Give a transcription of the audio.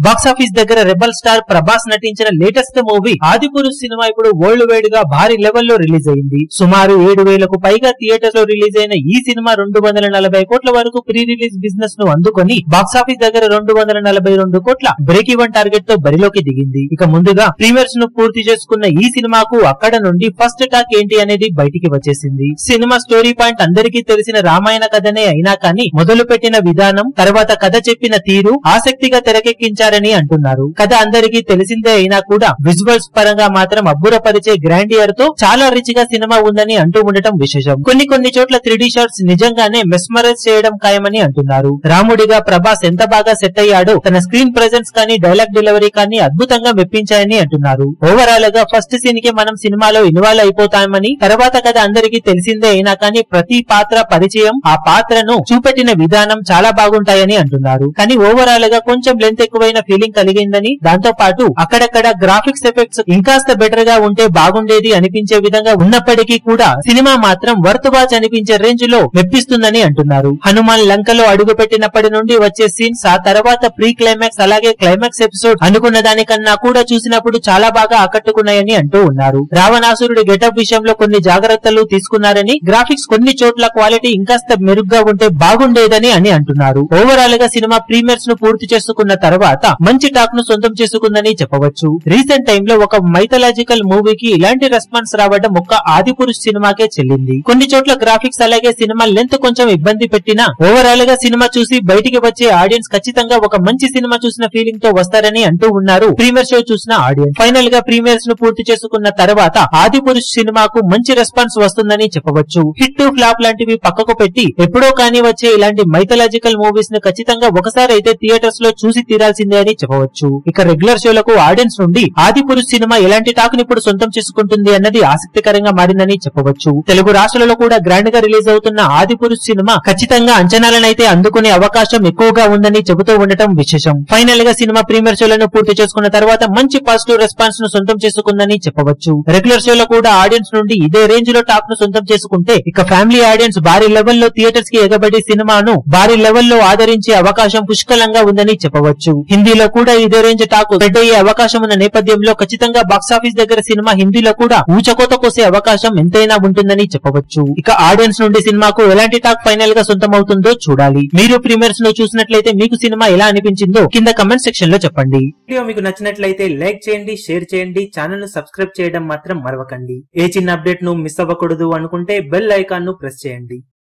box office దగ్గర rebel star Prabhas నటించిన latest movie Adipurush సినిమా ఇప్పుడు వరల్డ్ వైడ్ గా భారీ లెవెల్లో రిలీజ్ అయింది సుమారు ఏడు వేలకు పైగా థియేటర్ లో రిలీజ్ అయిన ఈ సినిమా రెండు వందల నలభై కోట్ల వరకు ప్రీ రిలీజ్ బిజినెస్ ను అందుకొని బాక్సాఫీస్ దగ్గర రెండు వందల నలభై రెండు కోట్ల బ్రేక్ ఈవెన్ టార్గెట్ తో బరిలోకి దిగింది ఇక ముందుగా ప్రీమియర్స్ ను పూర్తి చేసుకున్న ఈ సినిమాకు అక్కడ నుండి ఫస్ట్ టాక్ ఏంటి అనేది బయటికి వచ్చేసింది సినిమా స్టోరీ పాయింట్ అందరికీ తెలిసిన రామాయణ కథనే అయినా కానీ మొదలు పెట్టిన విధానం తర్వాత కథ చెప్పిన తీరు ఆసక్తిగా తెరకెక్కించారని అంటున్నారు కథ అందరికీ తెలిసిందే అయినా కూడా విజువల్స్ పరంగా మాత్రం అబ్బురపరిచే గ్రాండియర్ తో చాలా రిచ్ గా సినిమా ఉందని అంటూ ఉండటం విశేషం కొన్ని కొన్ని చోట్ల త్రీ షాట్స్ నిజంగానే మెస్మరైజ్ చేయడం ఖాయమని అంటున్నారు రాముడిగా ప్రభాస్ ఎంత బాగా సెట్ అయ్యాడో తన స్క్రీన్ ప్రెజెన్స్ కానీ డైలాగ్ డెలివరీ కానీ అద్భుతంగా మెప్పించాయని అంటున్నారు ఓవరాల్ గా ఫస్ట్ సీన్ కి మనం సినిమాలో ఇన్వాల్వ్ అయిపోతామని తర్వాత కథ అందరికీ తెలిసిందే అయినా కానీ ప్రతి పాత్ర పరిచయం ఆ పాత్రను చూపెట్టిన విధానం చాలా బాగుంటాయని అంటున్నారు కానీ ఓవరాల్ గా కొంచెం లెంత్ ఎక్కువైన ఫీలింగ్ కలిగిందని దాంతో పాటు అక్కడక్కడ గ్రాఫిక్స్ ఎఫెక్ట్స్ ఇంకాస్త బెటర్ గా ఉంటే బాగుండేది అనిపించే విధంగా ఉన్నప్పటికీ కూడా సినిమా మాత్రం వర్త్ వాచ్ అనిపించే రేంజ్ లో మెప్పిస్తుందని అంటున్నారు హనుమాన్ లంకలో అడుగు పెట్టినప్పటి నుండి వచ్చే సీన్స్ ఆ తర్వాత ప్రీ క్లైమాక్స్ అలాగే క్లైమాక్స్ ఎపిసోడ్ అనుకున్న దానికన్నా కూడా చూసినప్పుడు చాలా బాగా ఆకట్టుకున్నాయని అంటూ ఉన్నారు రావణాసురుడి గెటప్ విషయంలో కొన్ని జాగ్రత్తలు తీసుకున్నారని గ్రాఫిక్స్ కొన్ని చోట్ల క్వాలిటీ ఇంకాస్త మెరుగ్గా ఉంటే బాగుండేదని అని అంటున్నారు ఓవరాల్ గా సినిమా ప్రీమియర్స్ ను పూర్తి చేసుకున్న తర్వాత మంచి టాక్ ను సొంతం చేసుకుందని చెప్పవచ్చు రీసెంట్ టైమ్ లో ఒక మైథలాజికల్ మూవీకి ఇలాంటి రెస్పాన్స్ రావడం ఒక్క ఆదిపురుష్ సినిమాకే చెల్లింది కొన్ని చోట్ల గ్రాఫిక్స్ అలాగే సినిమా లెంత్ కొంచెం ఇబ్బంది పెట్టినా ఓవరాల్ గా సినిమా చూసి బయటికి వచ్చే ఆడియన్స్ ఖచ్చితంగా ఒక మంచి సినిమా చూసిన ఫీలింగ్ తో వస్తారని అంటూ ఉన్నారు ప్రీమియర్ షో చూసిన ఆడియన్స్ ఫైనల్ గా ప్రీమియర్స్ ను పూర్తి చేసుకున్న తర్వాత ఆదిపురుష్ సినిమాకు మంచి రెస్పాన్స్ వస్తుందని చెప్పవచ్చు హిట్ టు ఫ్లాప్ లాంటివి పక్కకు పెట్టి ఎప్పుడో కానీ వచ్చే ఇలాంటి మైథలాజికల్ మూవీస్ ను ఖచ్చితంగా ఒకసారి అయితే థియేటర్స్ లో చూసి తీరాల్సిందే అని చెప్పవచ్చు ఇక రెగ్యులర్ షోలకు ఆడియన్స్ నుండి ఆదిపురుష్ సినిమా ఎలాంటి టాక్ ను ఇప్పుడు సొంతం చేసుకుంటుంది అన్నది ఆసక్తికరంగా మారిందని చెప్పవచ్చు తెలుగు రాష్ట్రాలలో కూడా గ్రాండ్ గా రిలీజ్ అవుతున్న ఆదిపురుష్ సినిమా ఖచ్చితంగా అంచనాలనైతే అందుకునే అవకాశం ఎక్కువగా ఉందని చెబుతూ ఉండటం విశేషం ఫైనల్ గా సినిమా ప్రీమియర్ షోలను పూర్తి చేసుకున్న తర్వాత మంచి పాజిటివ్ రెస్పాన్స్ ను సొంతం చేసుకుందని చెప్పవచ్చు రెగ్యులర్ షోలో కూడా ఆడియన్స్ నుండి ఇదే రేంజ్ లో టాక్ ను సొంతం చేసుకుంటే ఇక ఫ్యామిలీ ఆడియన్స్ భారీ లెవెల్లో థియేటర్స్ కి ఎగబడి సినిమాను భారీ లెవెల్లో ఆదరించే అవకాశం పుష్కలంగా ఉందని చెప్పవచ్చు హిందీలో కూడా ఇదే రేంజ్ టాక్ స్ప్రెడ్ అయ్యే అవకాశం ఉన్న నేపథ్యంలో ఖచ్చితంగా బాక్సాఫీస్ దగ్గర సినిమా హిందీలో కూడా ఊచకోత కోసే అవకాశం ఎంతైనా ఉంటుందని చెప్పవచ్చు ఇక ఆడియన్స్ నుండి సినిమాకు ఎలాంటి టాక్ ఫైనల్ గా సొంతమవుతుందో చూడాలి మీరు ప్రీమియర్స్ ను చూసినట్లయితే మీకు సినిమా ఎలా అనిపించిందో కింద కమెంట్ సెక్షన్ లో చెప్పండి వీడియో మీకు నచ్చినట్లయితే లైక్ చేయండి షేర్ చేయండి ఛానల్ ను సబ్స్క్రైబ్ చేయడం మాత్రం మరవకండి ఏ చిన్న అప్డేట్ ను మిస్ అవ్వకూడదు అనుకుంటే బెల్ ఐకాన్ ను ప్రెస్ చేయండి